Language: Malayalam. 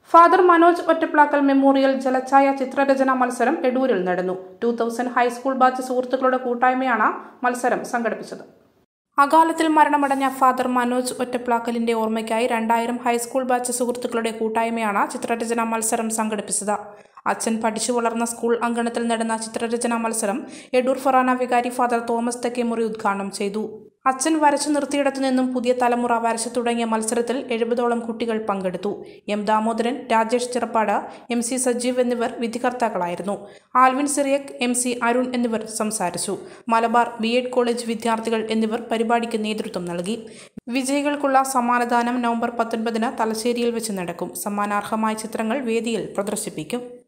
ഫാദർ മനോജ് ഒറ്റപ്ലാക്കൽ മെമ്മോറിയൽ ജലഛായ ചിത്രരചന മത്സരം എടൂരിൽ നടന്നു ടൂ തൗസൻഡ് ഹൈസ്കൂൾ ബാച്ച് സുഹൃത്തുക്കളുടെ കൂട്ടായ്മയാണ് മത്സരം സംഘടിപ്പിച്ചത് അകാലത്തിൽ മരണമടഞ്ഞ ഫാദർ മനോജ് ഒറ്റപ്ലാക്കലിന്റെ ഓർമ്മയ്ക്കായി രണ്ടായിരം ഹൈസ്കൂൾ ബാച്ച് സുഹൃത്തുക്കളുടെ കൂട്ടായ്മയാണ് ചിത്രരചന മത്സരം സംഘടിപ്പിച്ചത് അച്ഛൻ പഠിച്ചു വളർന്ന സ്കൂൾ അങ്കണത്തിൽ നടന്ന ചിത്രരചനാ മത്സരം എഡൂർ ഫൊറാന വികാരി ഫാദർ തോമസ് തെക്കേമുറി ഉദ്ഘാടനം ചെയ്തു അച്ഛൻ വരച്ചു നിർത്തിയിടത്തു നിന്നും പുതിയ തലമുറ വരച്ചു തുടങ്ങിയ മത്സരത്തിൽ എഴുപതോളം കുട്ടികൾ പങ്കെടുത്തു M Damodaran Rajesh Chirappad M C Sajeev എന്നിവർ വിധികർത്താക്കളായിരുന്നു ആൽവിൻ സിറിയക് എം സി അരുൺ എന്നിവർ സംസാരിച്ചു മലബാർ ബി എഡ് കോളേജ് വിദ്യാർത്ഥികൾ എന്നിവർ പരിപാടിക്ക് നേതൃത്വം നൽകി വിജയികൾക്കുള്ള സമ്മാനദാനം നവംബർ പത്തൊൻപതിന് തലശ്ശേരിയിൽ വെച്ച് നടക്കും സമ്മാനാർഹമായ ചിത്രങ്ങൾ വേദിയിൽ പ്രദർശിപ്പിക്കും